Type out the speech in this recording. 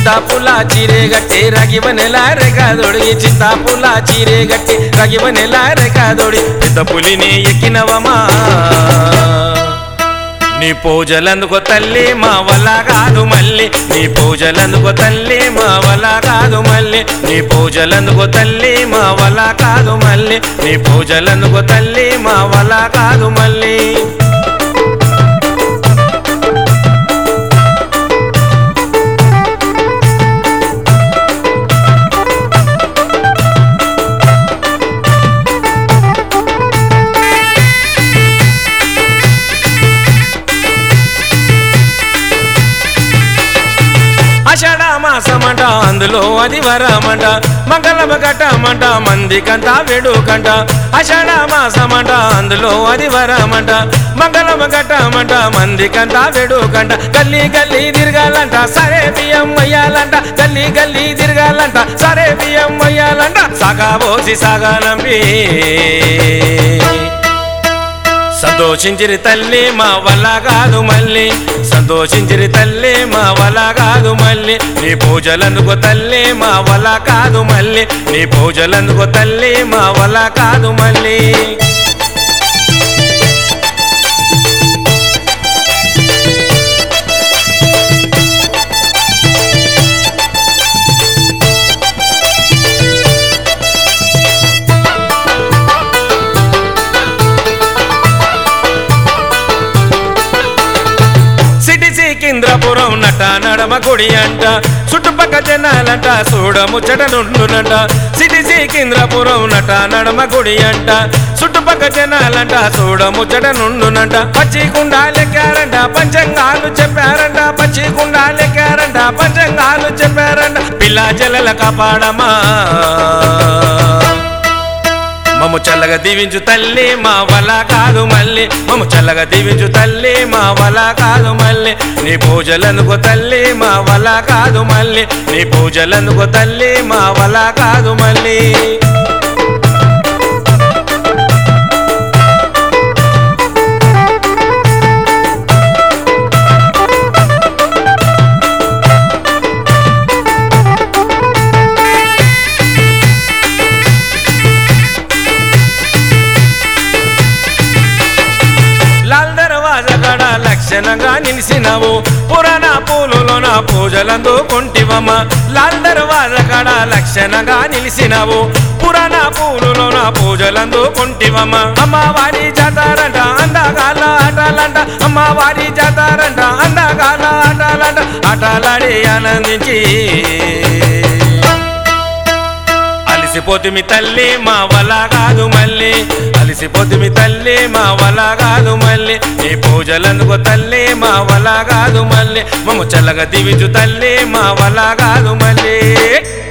చింతాపుల చీరే గట్టి రగివనెల రేఖాదొడిగి చింతాపుల చీరే గట్టి రగివనెల రేఖాదొడి పెద్ద పులిని ఎక్కినవమా నీ పూజలందుకో తల్లి మా వల్ల కాదు మళ్ళీ నీ పూజలందుకో తల్లి మా వల్ల కాదు మళ్ళీ నీ పూజలందుకో తల్లి మా వల్ల కాదు మళ్ళీ నీ పూజలందుకో తల్లి మా వల్ల కాదు మళ్ళీ ఆషాఢ మాసమంట అందులో అది వరమంట మంగళమ గట్టమంట మందికంతా వేడుకంట ఆషాఢ మాసమంట అందులో అది వరమంట మంగళమ గట్టమంట మందికంతా వేడుకంట గల్లీ గల్లీ తిరగాలంట సరే బియ్యం అయ్యాలంట గల్లీ గల్లీ తిరగాలంట సరే బియ్యం అయ్యాలంట సగా పోసి సగానంపి సంతోషించిరి తల్లి మా వల్ల కాదు మళ్ళీ సంతోషించిరి తల్లి మా వల్ల కాదు మళ్ళీ నీ పూజలందుకో తల్లి మా వల్ల కాదు మళ్ళీ నీ పూజలందుకో తల్లి మా వల్ల కాదు మళ్ళీ సిటీ సికింద్రపురం నట నడమ గుడి అంట చుట్టుపక్క జనాలంట చూడముచ్చట నుండునంట సిటీ సికింద్రపురం నట నడమ గుడి అంట చుట్టుపక్క జనాలంట చూడముచ్చట నుండునంట పచ్చి కుండాలెక్కారంట పంచంగాలు చెప్పారంట పచ్చి కుండాలెక్కారంట పంచంగాలు చెప్పారంట పిల్ల జలల కాపాడమా మమ్ము చల్లగా దీవించు తల్లి మా వల కాదు మళ్ళీ మమ్ము చల్లగా దీవించు తల్లి మా వల కాదు మళ్ళీ నీ పూజలనుకో తల్లి మా వల కాదు మళ్ళీ నీ పూజలనుకో తల్లి మా వల కాదు మళ్ళీ లాల్ దర్వాజ గడ లక్షణంగా నిలిసినవు పురాణ పూలులోన పూజలందుకుంటివమ్మ లాల్ దర్వాజ గడ లక్షణంగా నిలిసినవు పురాణ పూలులోన పూజలందుకుంటివమ్మ అమ్మవారి జాతారంట అందగాల ఆటలంట అమ్మవారి జాతారంట అందగాల ఆటలంట ఆటలాడి ఆనందించి అలిసిపోతుమి తల్లి మా వల కాదు మళ్ళీ అలిసిపోతుమి తల్లి మా వల కాదు మళ్ళీ నీ పూజలందుకో తల్లి మా వల కాదు మళ్ళీ మమ్మ చల్లగా దివిచు తల్లి మా వల కాదు మళ్ళీ